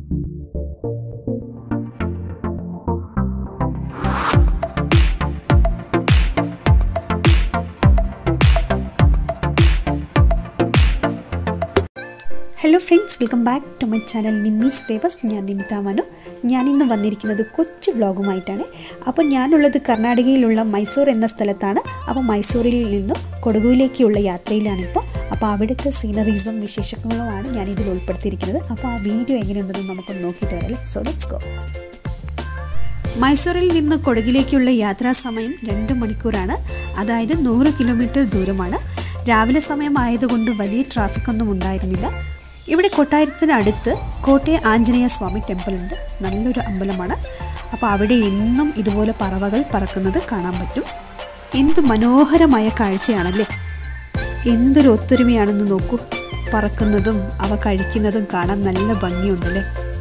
hello friends welcome back to my channel Nimmi's flavours ഞാൻ നിമിത മനു ഞാനിന്ന് വന്നിരിക്കുന്നത് കൊച്ചു വ്ളോഗുമായിട്ടാണ് അപ്പോൾ ഞാനുള്ളത് കർണാടകയിലുള്ള മൈസൂർ എന്ന സ്ഥലത്താണ് അപ്പോൾ മൈസൂരിൽ നിന്നും കൊടകുവിലേക്കുള്ള യാത്രയിലാണിപ്പോൾ അപ്പോൾ അവിടുത്തെ സീനറീസും വിശേഷങ്ങളുമാണ് ഞാൻ ഇതിൽ ഉൾപ്പെടുത്തിയിരിക്കുന്നത് അപ്പോൾ ആ വീഡിയോ എങ്ങനെയുണ്ടെന്ന് നമുക്കൊന്ന് നോക്കിയിട്ട് വരാം സോ ലെറ്റ്സ് ഗോ മൈസൂരിൽ നിന്ന് കൊടകിലേക്കുള്ള യാത്രാ സമയം രണ്ട് മണിക്കൂറാണ് അതായത് നൂറ് കിലോമീറ്റർ ദൂരമാണ് രാവിലെ സമയമായതുകൊണ്ട് വലിയ ട്രാഫിക് ഒന്നും ഉണ്ടായിരുന്നില്ല ഇവിടെ കൊട്ടാരത്തിനടുത്ത് കോട്ടയ ആഞ്ജനേയ സ്വാമി ടെമ്പിൾ ഉണ്ട് നല്ലൊരു അമ്പലമാണ് അപ്പോൾ അവിടെ എന്നും ഇതുപോലെ പറവകൾ പറക്കുന്നത് കാണാൻ പറ്റും എന്ത് മനോഹരമായ കാഴ്ചയാണല്ലേ എന്തൊരു ഒത്തൊരുമയാണെന്ന് നോക്കൂ പറക്കുന്നതും അവ കഴിക്കുന്നതും കാണാൻ നല്ല ഭംഗിയുണ്ടല്ലേ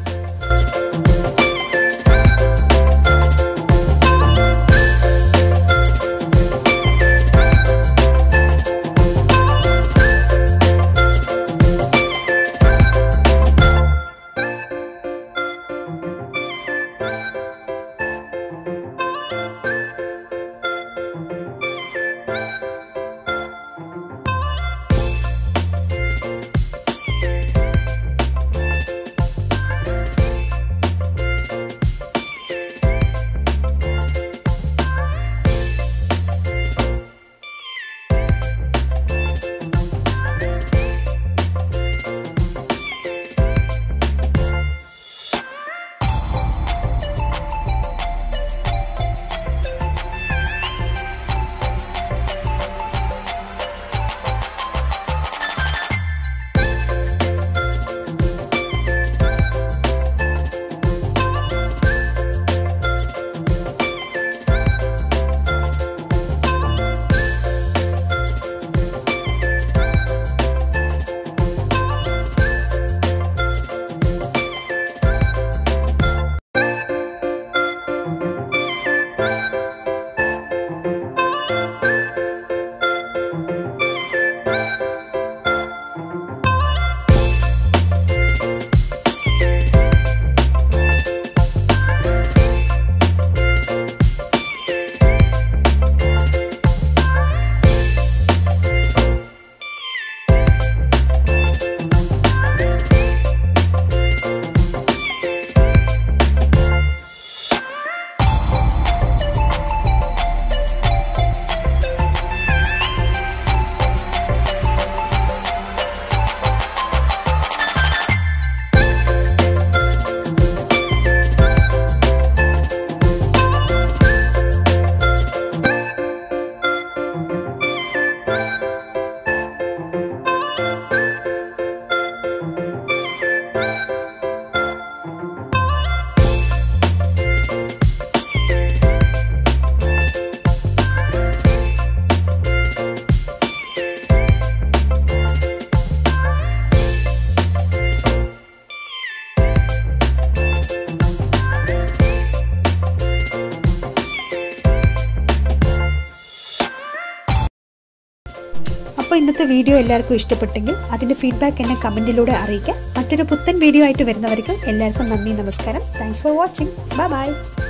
അപ്പോൾ ഇന്നത്തെ വീഡിയോ എല്ലാവർക്കും ഇഷ്ടപ്പെട്ടെങ്കിൽ അതിൻ്റെ ഫീഡ്ബാക്ക് എന്നെ കമൻറ്റിലൂടെ അറിയിക്കുക മറ്റൊരു പുത്തൻ വീഡിയോ ആയിട്ട് വരുന്നവർക്ക് എല്ലാവർക്കും നന്ദി നമസ്കാരം thanks for watching bye by